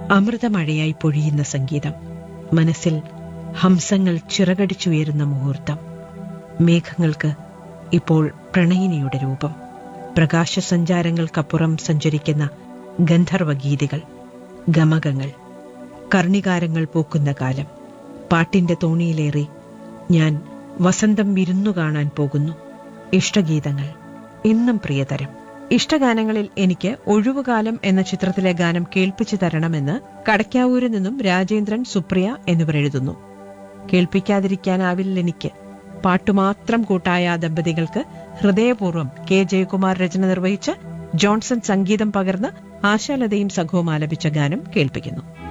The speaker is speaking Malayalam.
അമൃതമഴയായി പൊഴിയുന്ന സംഗീതം മനസ്സിൽ ഹംസങ്ങൾ ചിറകടിച്ചുയരുന്ന മുഹൂർത്തം മേഘങ്ങൾക്ക് ഇപ്പോൾ പ്രണയിനിയുടെ രൂപം പ്രകാശസഞ്ചാരങ്ങൾക്കപ്പുറം സഞ്ചരിക്കുന്ന ഗന്ധർവഗീതികൾ ഗമകങ്ങൾ കർണികാരങ്ങൾ പൂക്കുന്ന കാലം പാട്ടിന്റെ തോണിയിലേറി ഞാൻ വസന്തം വിരുന്നു കാണാൻ പോകുന്നു ഇഷ്ടഗീതങ്ങൾ ഇന്നും പ്രിയതരം ഇഷ്ടഗാനങ്ങളിൽ എനിക്ക് ഒഴിവുകാലം എന്ന ചിത്രത്തിലെ ഗാനം കേൾപ്പിച്ചു തരണമെന്ന് കടയ്ക്കാവൂരിൽ നിന്നും രാജേന്ദ്രൻ സുപ്രിയ എന്നിവർ എഴുതുന്നു കേൾപ്പിക്കാതിരിക്കാനാവില്ലെനിക്ക് പാട്ടുമാത്രം കൂട്ടായ ആ ദമ്പതികൾക്ക് ഹൃദയപൂർവ്വം കെ ജയകുമാർ രചന നിർവഹിച്ച് ജോൺസൺ സംഗീതം പകർന്ന് ആശാലതയും സംഘവും ആലപിച്ച ഗാനം കേൾപ്പിക്കുന്നു